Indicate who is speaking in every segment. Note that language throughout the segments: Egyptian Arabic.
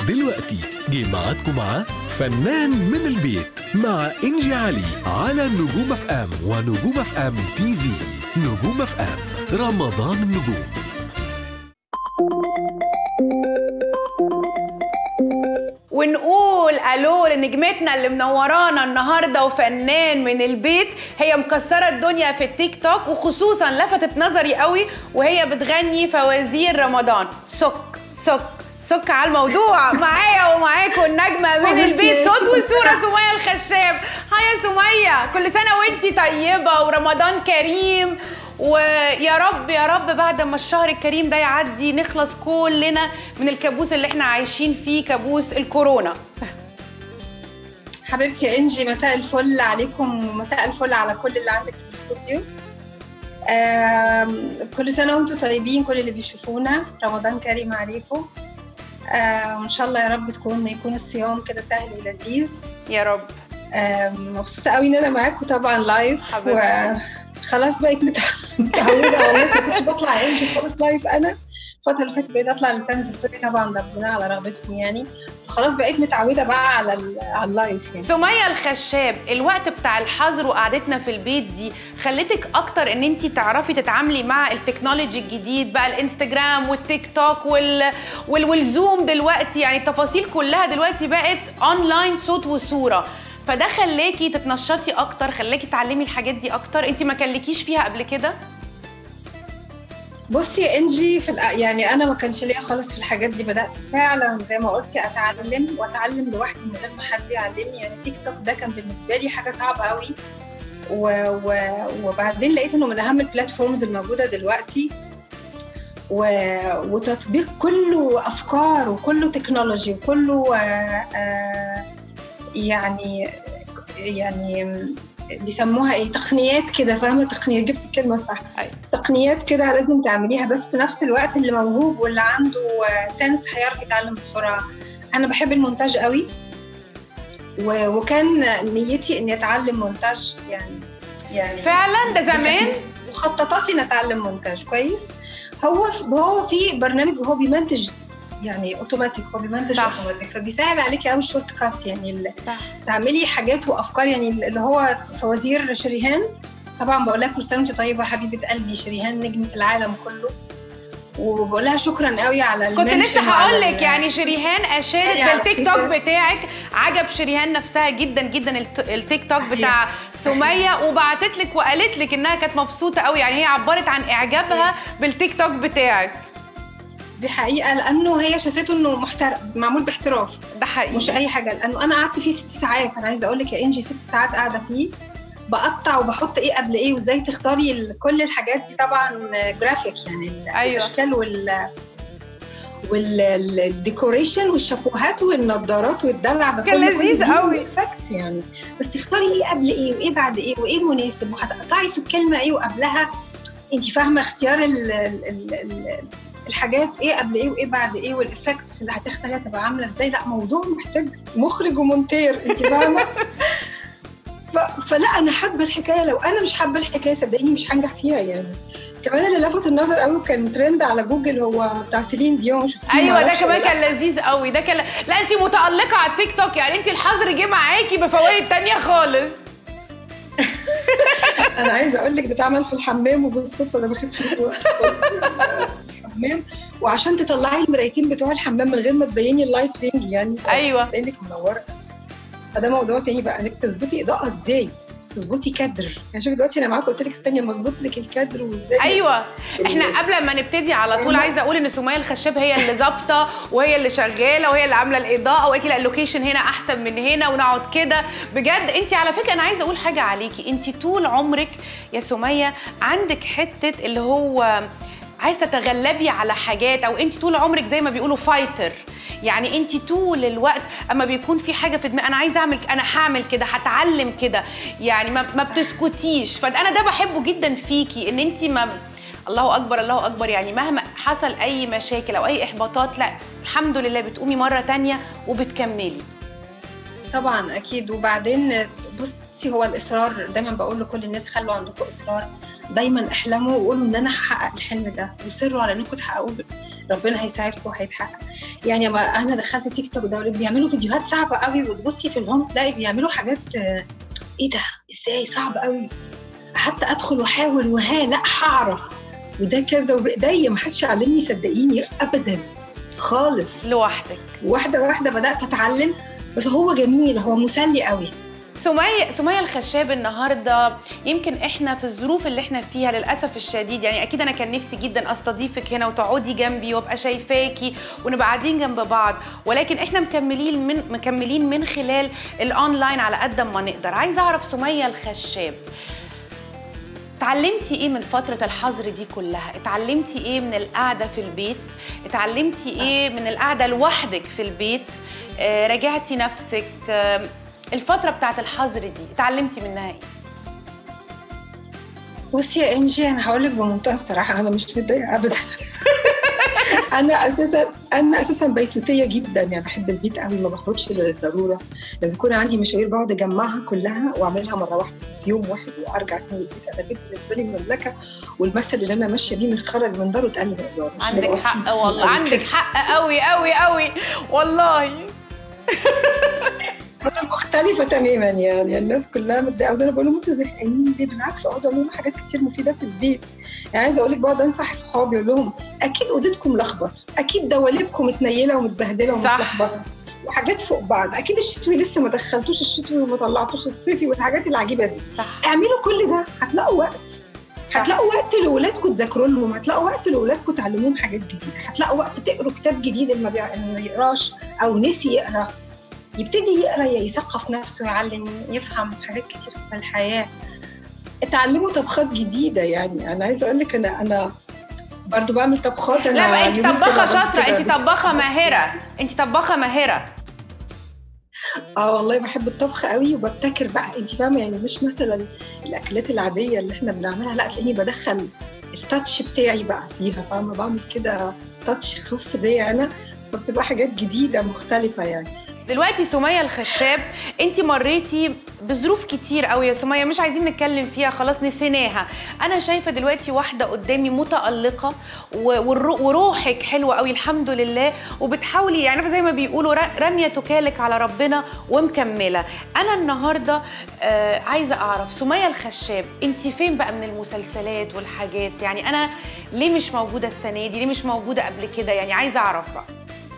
Speaker 1: دلوقتي جه ميعادكم مع فنان من البيت مع إنجي علي على نجوم اف ام ونجوم اف ام تي في نجوم اف ام رمضان النجوم
Speaker 2: ونقول الو لنجمتنا اللي منورانا النهارده وفنان من البيت هي مكسره الدنيا في التيك توك وخصوصا لفتت نظري قوي وهي بتغني فوازير رمضان سك سك سك على الموضوع معايا ومعاكم النجمه من البيت صوت وصوره سميه الخشاب هاي يا سميه كل سنه وانتي طيبه ورمضان كريم ويا رب يا رب بعد ما الشهر الكريم ده يعدي نخلص كلنا من الكابوس اللي احنا عايشين فيه كابوس الكورونا
Speaker 3: حبيبتي يا انجي مساء الفل عليكم ومساء الفل على كل اللي عندك في الاستوديو آم، كل سنه وانتم طيبين كل اللي بيشوفونا رمضان كريم عليكم آم، وان شاء الله يا رب تكون يكون الصيام كده سهل ولذيذ
Speaker 2: يا رب
Speaker 3: آم، مبسوطه قوي ان انا معاكم طبعا لايف
Speaker 2: حبيبتي.
Speaker 3: وخلاص بقيت متع- متعوده والله ما كنتش بطلع انجي خالص لايف انا الفتره اللي فاتت بقيت اطلع للفانز بتوعي طبعا ده بناء على رغبتهم يعني فخلاص بقيت متعوده بقى على ال- على اللايف يعني
Speaker 2: سمية الخشاب الوقت بتاع الحظر وقعدتنا في البيت دي خلتك اكتر ان انت تعرفي تتعاملي مع التكنولوجي الجديد بقى الانستجرام والتيك توك وال... وال... والزوم دلوقتي يعني التفاصيل كلها دلوقتي بقت اونلاين صوت وصورة فده خلاكي تتنشطي اكتر خلاكي تعلمي الحاجات دي اكتر انت ما كلكيش فيها قبل كده
Speaker 3: بصي يا انجي في الأ... يعني انا ما كانش ليا خالص في الحاجات دي بدات فعلا زي ما قلتي اتعلم واتعلم لوحدي من غير ما حد يعلمني يعني تيك توك ده كان بالنسبه لي حاجه صعبه قوي و... و... وبعدين لقيت انه من اهم البلاتفورمز الموجوده دلوقتي و... وتطبيق كله افكار وكله تكنولوجي وكله آه، آه، يعني يعني بيسموها ايه تقنيات كده فاهمه تقنيات جبت الكلمه صح
Speaker 2: أيوة.
Speaker 3: تقنيات كده لازم تعمليها بس في نفس الوقت اللي موهوب واللي عنده سنس هيعرف يتعلم بسرعه انا بحب المونتاج قوي و- وكان نيتي اني اتعلم مونتاج يعني يعني
Speaker 2: فعلا ده زمان
Speaker 3: مخططاتي اني اتعلم مونتاج كويس هو هو في برنامج وهو بيمنتج يعني اوتوماتيك هو بيمنتج
Speaker 2: صح.
Speaker 3: اوتوماتيك فبيسهل عليكي قوي الشورت كات يعني ال-
Speaker 2: صح
Speaker 3: تعملي حاجات وافكار يعني اللي هو فوازير شريهان طبعا بقول لها كل سنه وانت طيبه حبيبه قلبي شريهان نجمه العالم كله وبقول لها شكرا قوي على
Speaker 2: كنت
Speaker 3: المنشن
Speaker 2: لسه
Speaker 3: وعلى
Speaker 2: هقول
Speaker 3: ال-
Speaker 2: لك يعني شريهان اشارت
Speaker 3: يعني
Speaker 2: ده
Speaker 3: على
Speaker 2: التيك توك
Speaker 3: تويتر.
Speaker 2: بتاعك عجب شريهان نفسها جدا جدا الت- التيك توك
Speaker 3: صحيح.
Speaker 2: بتاع سميه وبعتت لك وقالت لك انها كانت مبسوطه قوي يعني هي عبرت عن اعجابها بالتيك توك بتاعك
Speaker 3: دي حقيقه لانه هي شافته انه محترف معمول باحتراف
Speaker 2: ده حقيقي
Speaker 3: مش اي حاجه لانه انا قعدت فيه ست ساعات انا عايزه اقول لك يا انجي ست ساعات قاعده فيه بقطع وبحط ايه قبل ايه وازاي تختاري ال- كل الحاجات دي طبعا جرافيك يعني ال-
Speaker 2: أيوة.
Speaker 3: الاشكال وال والديكوريشن والشابوهات والنضارات والدلع ده
Speaker 2: كان
Speaker 3: كله- كل
Speaker 2: لذيذ
Speaker 3: دي
Speaker 2: قوي.
Speaker 3: effects يعني بس تختاري ايه قبل ايه وايه بعد ايه وايه مناسب وهتقطعي في الكلمه ايه وقبلها انت فاهمه اختيار ال ال ال ال الحاجات ايه قبل ايه وايه بعد ايه والافكتس اللي هتختاريها تبقى عامله ازاي لا موضوع محتاج مخرج ومونتير انت فاهمه ف- فلا انا حابه الحكايه لو انا مش حابه الحكايه صدقيني مش هنجح فيها يعني كمان اللي لفت النظر قوي كان ترند على جوجل هو بتاع سيلين ديون شفتيه
Speaker 2: ايوه ده
Speaker 3: معرفش
Speaker 2: كمان
Speaker 3: ولا لأ.
Speaker 2: كان لذيذ قوي ده كان لا انت متالقه على التيك توك يعني انت الحظر جه معاكي بفوائد تانية خالص
Speaker 3: انا عايزه اقول لك ده اتعمل في الحمام وبالصدفه ده ما خدش مني وقت خالص الحمام وعشان تطلعي المرايتين بتوع الحمام من غير ما تبيني اللايت رينج يعني
Speaker 2: ايوه
Speaker 3: لانك منوره فده موضوع تاني بقى انك تظبطي اضاءه ازاي تظبطي كادر يعني شوفي دلوقتي انا معاك قلت لك استني اما اظبط لك الكادر وازاي
Speaker 2: ايوه احنا قبل ما نبتدي على طول
Speaker 3: أيوة.
Speaker 2: عايزه اقول ان سميه الخشاب هي اللي ظابطه وهي اللي شغاله وهي اللي عامله الاضاءه وقالت لي لا اللوكيشن هنا احسن من هنا ونقعد كده بجد انت على فكره انا عايزه اقول حاجه عليكي انت طول عمرك يا سميه عندك حته اللي هو عايزه تتغلبي على حاجات او انت طول عمرك زي ما بيقولوا فايتر يعني انت طول الوقت اما بيكون في حاجه في دماغي انا عايزه اعمل انا هعمل كده هتعلم كده يعني ما, ما بتسكتيش فانا ده بحبه جدا فيكي ان انت ما الله اكبر الله اكبر يعني مهما حصل اي مشاكل او اي احباطات لا الحمد لله بتقومي مره تانية وبتكملي
Speaker 3: طبعا اكيد وبعدين بصي هو الاصرار دايما بقول لكل الناس خلوا عندكم اصرار دايما احلموا وقولوا ان انا هحقق الحلم ده وصروا على انكم تحققوه ربنا هيساعدكم وهيتحقق يعني ما انا دخلت تيك توك ده بيعملوا فيديوهات صعبه قوي وتبصي في الهوم تلاقي بيعملوا حاجات آه، ايه ده ازاي صعب قوي حتى ادخل واحاول وها لا هعرف وده كذا وبايديا ما حدش علمني صدقيني ابدا خالص
Speaker 2: لوحدك
Speaker 3: واحده واحده بدات اتعلم بس هو جميل هو مسلي قوي
Speaker 2: سمية سمية الخشاب النهارده يمكن احنا في الظروف اللي احنا فيها للاسف الشديد يعني اكيد انا كان نفسي جدا استضيفك هنا وتقعدي جنبي وابقى شايفاكي ونبقى قاعدين جنب بعض ولكن احنا مكملين من مكملين من خلال الاونلاين على قد ما نقدر عايزه اعرف سمية الخشاب اتعلمتي ايه من فترة الحظر دي كلها؟ اتعلمتي ايه من القعدة في البيت؟ اتعلمتي ايه من القعدة لوحدك في البيت؟ آه راجعتي نفسك آه الفترة بتاعت الحظر دي اتعلمتي منها ايه؟
Speaker 3: بصي يا انجي انا هقول لك بمنتهى الصراحه انا مش متضايقه ابدا انا اساسا انا اساسا بيتوتيه جدا يعني بحب البيت قوي ما بخرجش للضروره لما بيكون عندي مشاوير بقعد اجمعها كلها واعملها مره واحده في يوم واحد وارجع تاني البيت انا البيت بالنسبه لي مملكه والمثل اللي انا ماشيه بيه متخرج من داره اتقال لي
Speaker 2: عندك حق والله عندك حق قوي قوي قوي والله
Speaker 3: انا مختلفه تماما يعني الناس كلها متضايقه انا بقول لهم انتوا زهقانين ليه بالعكس اقعدوا اعملوا حاجات كتير مفيده في البيت يعني عايزه اقول لك بقعد انصح صحابي اقول لهم اكيد اوضتكم لخبط اكيد دواليبكم متنيله ومتبهدله ومتلخبطه وحاجات فوق بعض اكيد الشتوي لسه ما دخلتوش الشتوي وما طلعتوش الصيفي والحاجات العجيبه دي
Speaker 2: صح.
Speaker 3: اعملوا كل ده هتلاقوا وقت هتلاقوا وقت لاولادكم تذاكروا لهم هتلاقوا وقت لاولادكم تعلموهم حاجات جديده هتلاقوا وقت تقروا كتاب جديد اللي ما بيقراش او نسي يقرا يبتدي يقرا يثقف نفسه يعلم يفهم حاجات كتير في الحياه اتعلموا طبخات جديده يعني انا عايزه اقول لك انا انا برضو بعمل طبخات انا
Speaker 2: لا انت طباخه شاطره انت طباخه ماهره انت طباخه ماهره
Speaker 3: اه والله بحب الطبخ قوي وببتكر بقى انت فاهمه يعني مش مثلا الاكلات العاديه اللي احنا بنعملها لا تلاقيني بدخل التاتش بتاعي بقى فيها فاهمه بعمل كده تاتش خاص بيا انا فبتبقى حاجات جديده مختلفه يعني
Speaker 2: دلوقتي سمية الخشاب انت مريتي بظروف كتير قوي يا سمية مش عايزين نتكلم فيها خلاص نسيناها انا شايفة دلوقتي واحدة قدامي متألقة وروحك حلوة قوي الحمد لله وبتحاولي يعني زي ما بيقولوا رامية تكالك على ربنا ومكملة انا النهاردة آه عايزة اعرف سمية الخشاب انت فين بقى من المسلسلات والحاجات يعني انا ليه مش موجودة السنة دي ليه مش موجودة قبل كده يعني عايزة اعرف بقى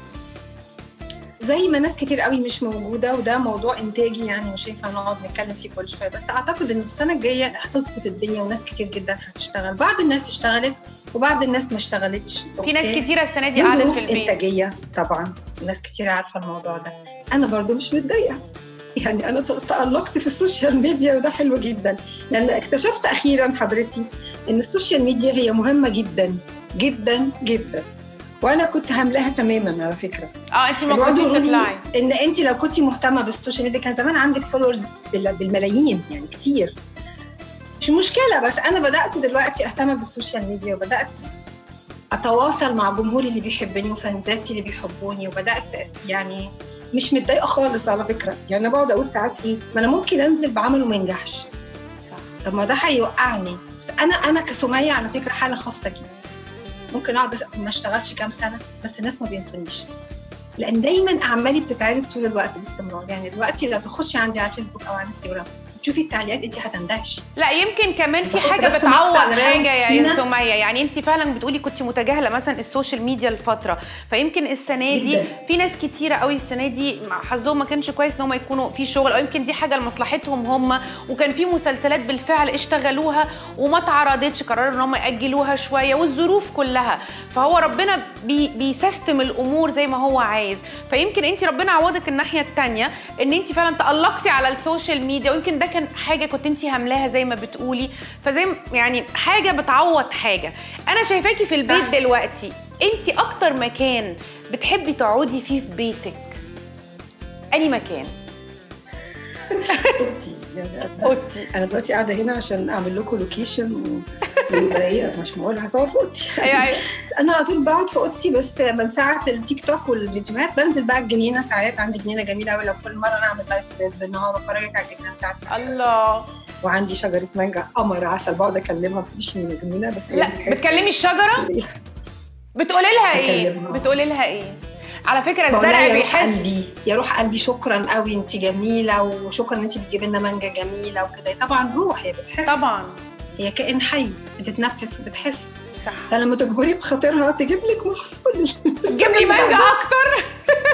Speaker 3: زي ما ناس كتير قوي مش موجوده وده موضوع انتاجي يعني مش هينفع نقعد نتكلم فيه كل شويه بس اعتقد ان السنه الجايه هتظبط الدنيا وناس كتير جدا هتشتغل بعض الناس اشتغلت وبعض الناس ما اشتغلتش
Speaker 2: في ناس كتيره السنه دي قعدت في البيت
Speaker 3: انتاجيه طبعا ناس كتير عارفه الموضوع ده انا برضو مش متضايقه يعني انا تالقت في السوشيال ميديا وده حلو جدا لان اكتشفت اخيرا حضرتي ان السوشيال ميديا هي مهمه جدا جدا جدا وانا كنت هاملاها تماما على فكره
Speaker 2: اه انت ما كنتيش تطلعي
Speaker 3: ان انت لو كنت مهتمه بالسوشيال ميديا كان زمان عندك فولورز بالملايين يعني كتير مش مشكله بس انا بدات دلوقتي اهتم بالسوشيال ميديا وبدات اتواصل مع جمهوري اللي بيحبني وفانزاتي اللي بيحبوني وبدات يعني مش متضايقه خالص على فكره يعني انا بقعد اقول ساعات ايه ما انا ممكن انزل بعمل وما ينجحش صح طب ما ده هيوقعني بس انا انا كسميه على فكره حاله خاصه جدا ممكن اقعد ما اشتغلش كام سنه بس الناس ما بينسونيش لان دايما اعمالي بتتعرض طول الوقت باستمرار يعني دلوقتي لو تخشي عندي على الفيسبوك او على انستغرام تشوفي التعليقات انت هتندهشي
Speaker 2: لا يمكن كمان في حاجه بتعوض حاجه يا سميه يعني انت فعلا بتقولي كنت متجاهله مثلا السوشيال ميديا لفتره فيمكن السنه دي جدا. في ناس كتيره قوي السنه دي حظهم ما كانش كويس ان هم يكونوا في شغل او يمكن دي حاجه لمصلحتهم هم وكان في مسلسلات بالفعل اشتغلوها وما اتعرضتش قرروا ان هم ياجلوها شويه والظروف كلها فهو ربنا بي بيسيستم الامور زي ما هو عايز فيمكن انت ربنا عوضك الناحيه الثانيه ان انت فعلا تالقتي على السوشيال ميديا ويمكن ده كان حاجه كنت انت هاملاها زي ما بتقولي فزي يعني حاجه بتعوض حاجه انا شايفاكي في البيت دلوقتي انت اكتر مكان بتحبي تقعدي فيه في بيتك اني مكان
Speaker 3: اوضتي يعني اوضتي انا دلوقتي قاعده هنا عشان اعمل لكم لوكيشن ويبقى ايه مش معقول هصور في اوضتي
Speaker 2: ايوه ايوه
Speaker 3: انا على طول بقعد في اوضتي بس من ساعه التيك توك والفيديوهات بنزل بقى الجنينه ساعات عندي جنينه جميله قوي لو كل مره انا اعمل لايف ستريت بالنهار وافرجك على الجنينه بتاعتي
Speaker 2: الله
Speaker 3: وعندي شجره مانجا قمر عسل بقعد اكلمها بتمشي من الجنينه بس
Speaker 2: لا بتكلمي الشجره بتقولي لها ايه
Speaker 3: أكلمها.
Speaker 2: بتقولي لها ايه على فكره
Speaker 3: بقول
Speaker 2: الزرع
Speaker 3: لها يا روح
Speaker 2: بيحس
Speaker 3: قلبي يا روح قلبي شكرا قوي انت جميله وشكرا ان انت بتجيبي لنا مانجا جميله وكده طبعا روح هي بتحس
Speaker 2: طبعا
Speaker 3: هي كائن حي بتتنفس وبتحس
Speaker 2: صح
Speaker 3: فلما تجبري بخاطرها تجيب لك محصول
Speaker 2: جيب لي مانجا اكتر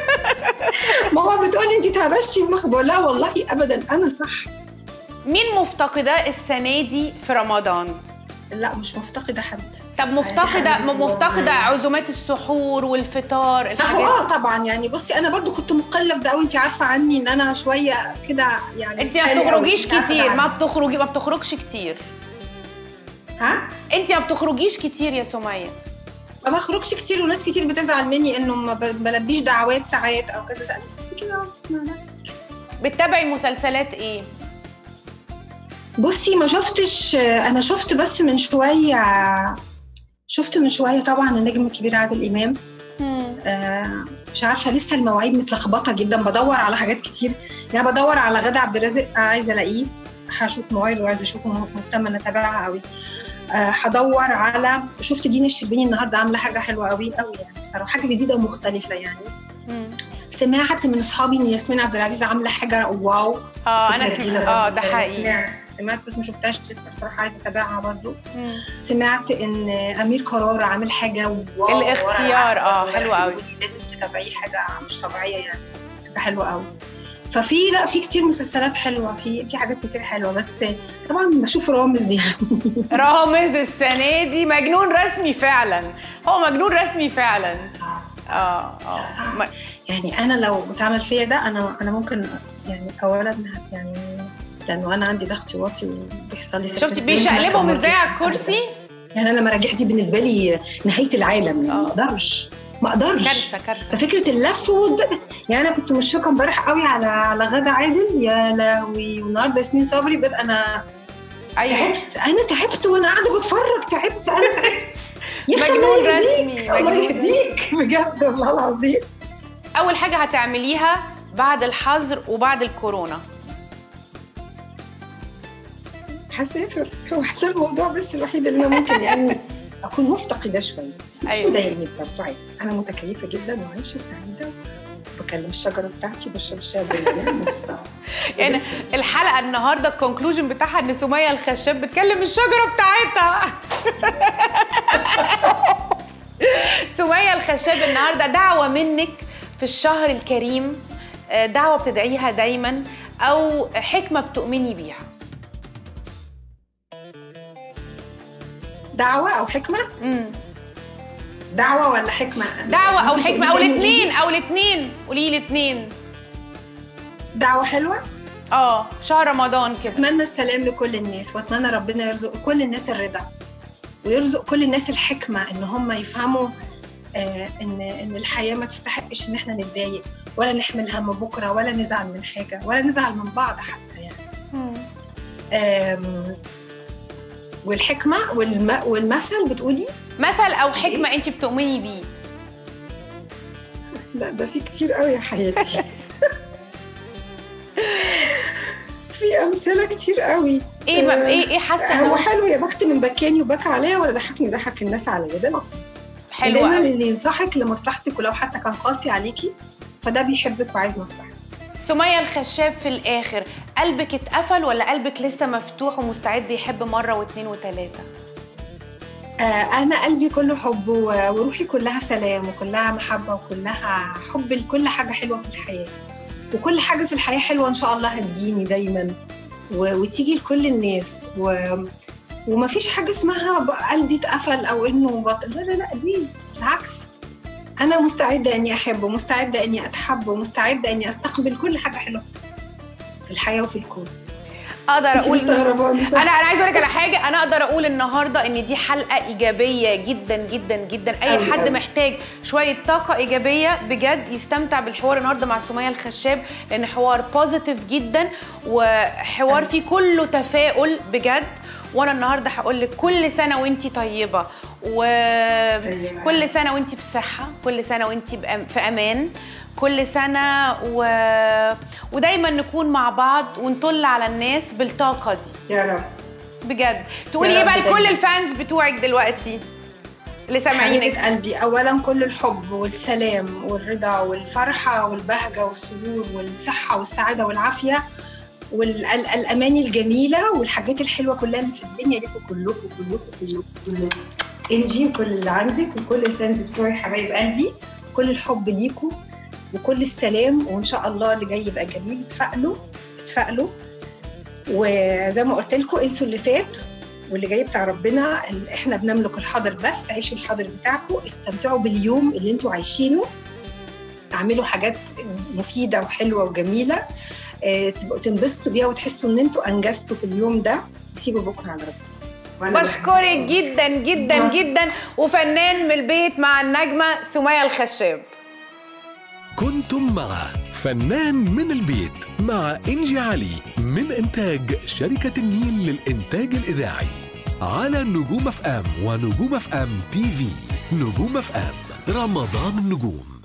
Speaker 3: ماما بتقول انت تعبشتي دماغك بقول لها والله ابدا انا صح
Speaker 2: مين مفتقده السنه دي في رمضان
Speaker 3: لا مش مفتقده حد
Speaker 2: طب مفتقده
Speaker 3: حاجة
Speaker 2: مفتقده
Speaker 3: حلوة.
Speaker 2: عزومات السحور والفطار
Speaker 3: اه
Speaker 2: الحاجات
Speaker 3: اه طبعا يعني بصي انا برضو كنت مقلب ده قوي انت عارفه عني ان انا شويه كده يعني
Speaker 2: انت ما
Speaker 3: حالي أوي،
Speaker 2: بتخرجيش
Speaker 3: أنت عارفة
Speaker 2: كتير
Speaker 3: ده
Speaker 2: ما
Speaker 3: عني.
Speaker 2: بتخرجي ما بتخرجش كتير
Speaker 3: ها
Speaker 2: انت ما بتخرجيش كتير يا سميه
Speaker 3: ما بخرجش كتير وناس كتير بتزعل مني انه ما ب- بلبيش دعوات ساعات او كذا ساعات كده مع نفسي
Speaker 2: بتتابعي مسلسلات ايه
Speaker 3: بصي ما شفتش انا شفت بس من شويه شفت من شويه طبعا النجم الكبير عادل امام آه، مش عارفه لسه المواعيد متلخبطه جدا بدور على حاجات كتير يعني بدور على غادة عبد الرازق عايزه الاقيه هشوف مواعيده وعايزه اشوفه مهتمه ان اتابعها قوي آه، هدور على شفت دينا الشربيني النهارده عامله حاجه حلوه قوي قوي يعني بصراحه حاجه جديده ومختلفه يعني
Speaker 2: مم.
Speaker 3: سمعت من اصحابي ان ياسمين عبد العزيز عامله حاجه واو
Speaker 2: اه
Speaker 3: فكرة
Speaker 2: انا
Speaker 3: جديدة
Speaker 2: سمعت اه
Speaker 3: برضه.
Speaker 2: ده حقيقي
Speaker 3: سمعت سمعت بس ما شفتهاش لسه بصراحه عايزه اتابعها برضو
Speaker 2: مم.
Speaker 3: سمعت ان امير قرار عامل حاجه واو
Speaker 2: الاختيار،
Speaker 3: ورا
Speaker 2: آه،
Speaker 3: العقد
Speaker 2: حلو قوي.
Speaker 3: لازم تتابعيه حاجه مش طبيعيه يعني حاجه حلوه قوي ففي لا في كتير مسلسلات حلوه في في حاجات كتير حلوه بس طبعا بشوف رامز يعني
Speaker 2: رامز السنه دي مجنون رسمي فعلا هو مجنون رسمي فعلا اه اه ما-
Speaker 3: يعني انا لو اتعمل فيا ده انا انا ممكن يعني اولا يعني لانه انا عندي ضغط واطي وبيحصل لي
Speaker 2: شفتي
Speaker 3: سكتة
Speaker 2: بيشقلبهم
Speaker 3: زنك
Speaker 2: ازاي على
Speaker 3: أبداً.
Speaker 2: الكرسي
Speaker 3: يعني انا لما راجعت دي بالنسبه لي نهايه العالم ما
Speaker 2: آه.
Speaker 3: اقدرش ما اقدرش
Speaker 2: كارثه كارثه
Speaker 3: ففكره اللف والد... يعني انا كنت مشفقه امبارح قوي على على غدا عادل يا لهوي والنهارده ياسمين صبري بد انا
Speaker 2: ايوه
Speaker 3: تعبت انا تعبت وانا قاعده بتفرج تعبت انا تعبت يا أخي
Speaker 2: مجنون
Speaker 3: الله يهديك،
Speaker 2: رسمي،
Speaker 3: الله
Speaker 2: مجنون
Speaker 3: يهديك بجد والله العظيم
Speaker 2: اول حاجه هتعمليها بعد الحظر وبعد الكورونا
Speaker 3: هسافر هو ده الموضوع بس الوحيد اللي انا ممكن يعني اكون مفتقده شويه بس مش
Speaker 2: أيوة.
Speaker 3: مضايقني برضه عادي انا متكيفه جدا وعايشه وسعيده بكلم الشجره بتاعتي بشرب الشاي بالليل نص
Speaker 2: يعني الحلقه النهارده الكونكلوجن بتاعها ان سميه الخشاب بتكلم الشجره بتاعتها سميه الخشاب النهارده دعوه منك في الشهر الكريم آه، دعوه بتدعيها دايما او حكمه بتؤمني بيها
Speaker 3: دعوه او حكمه
Speaker 2: مم.
Speaker 3: دعوه ولا حكمه
Speaker 2: دعوه او
Speaker 3: ممكن
Speaker 2: حكمه
Speaker 3: تقولي
Speaker 2: او
Speaker 3: تاني إيجي؟
Speaker 2: الاثنين او الاثنين قولي لي الاثنين
Speaker 3: دعوه حلوه
Speaker 2: اه شهر رمضان كده
Speaker 3: اتمنى السلام لكل الناس واتمنى ربنا يرزق كل الناس الرضا ويرزق كل الناس الحكمه ان هم يفهموا آه ان ان الحياه ما تستحقش ان احنا نتضايق ولا نحمل هم بكره ولا نزعل من حاجه ولا نزعل من بعض حتى يعني
Speaker 2: مم.
Speaker 3: آم، والحكمه والم... والمثل بتقولي
Speaker 2: مثل او حكمه انت بتؤمني بيه
Speaker 3: لا ده في كتير قوي يا حياتي في امثله كتير قوي
Speaker 2: ايه بقى
Speaker 3: آه،
Speaker 2: ايه ايه حاسه
Speaker 3: هو
Speaker 2: إنه
Speaker 3: حلو يا بخت من بكاني وبكى عليا ولا ضحكني ضحك الناس عليا ده لطيف
Speaker 2: حلوه
Speaker 3: دايما
Speaker 2: قوي.
Speaker 3: اللي ينصحك لمصلحتك ولو حتى كان قاسي عليكي فده بيحبك وعايز مصلحتك
Speaker 2: سمية الخشاب في الآخر قلبك اتقفل ولا قلبك لسه مفتوح ومستعد يحب مرة واثنين وثلاثة؟
Speaker 3: آه انا قلبي كله حب و- وروحي كلها سلام وكلها محبه وكلها حب لكل حاجه حلوه في الحياه وكل حاجه في الحياه حلوه ان شاء الله هتجيني دايما و... وتيجي لكل الناس و... ومفيش حاجه اسمها بقى قلبي اتقفل او انه بط... لا لا لا ليه بالعكس انا مستعده اني احب ومستعده اني اتحب ومستعده اني استقبل كل حاجه حلوه في الحياه وفي الكون
Speaker 2: اقدر
Speaker 3: انت
Speaker 2: اقول
Speaker 3: مستغرباني صح؟
Speaker 2: انا انا عايزه اقول لك على حاجه انا اقدر اقول النهارده ان دي حلقه ايجابيه جدا جدا جدا اي
Speaker 3: أوي
Speaker 2: حد
Speaker 3: أوي.
Speaker 2: محتاج شويه طاقه ايجابيه بجد يستمتع بالحوار النهارده مع سميه الخشاب لان حوار بوزيتيف جدا وحوار فيه كله تفاؤل بجد وانا النهارده هقول لك كل سنه وانتي طيبه وكل سنه وانتي بصحه كل سنه وانتي بأم- في امان كل سنه و... ودايما نكون مع بعض ونطل على الناس بالطاقه دي
Speaker 3: يا رب
Speaker 2: بجد تقولي
Speaker 3: يا
Speaker 2: ايه
Speaker 3: رب
Speaker 2: بقى لكل
Speaker 3: دايماً.
Speaker 2: الفانز بتوعك دلوقتي اللي سامعينك
Speaker 3: حبيبة قلبي اولا كل الحب والسلام والرضا والفرحه والبهجه والسرور والصحه والسعاده والعافيه والاماني الجميله والحاجات الحلوه كلها اللي في الدنيا ليكم كلكم كلكم كلكم كلكم انجي وكل اللي عندك وكل الفانز بتوعي حبايب قلبي كل الحب ليكم وكل السلام وان شاء الله اللي جاي يبقى جميل اتفائلوا اتفائلوا وزي ما قلت لكم انسوا اللي فات واللي جاي بتاع ربنا ال- احنا بنملك الحاضر بس عيشوا الحاضر بتاعكم استمتعوا باليوم اللي انتوا عايشينه اعملوا حاجات مفيده وحلوه وجميله آه، تبقوا تنبسطوا بيها وتحسوا ان انتوا انجزتوا في اليوم ده سيبوا بكره على ربنا وأنا
Speaker 2: بشكرك جدا جدا جدا وفنان من البيت مع النجمه سميه الخشاب
Speaker 1: كنتم مع فنان من البيت مع إنجي علي من إنتاج شركة النيل للإنتاج الإذاعي على نجوم اف ام ونجوم اف ام تي في نجوم اف ام رمضان النجوم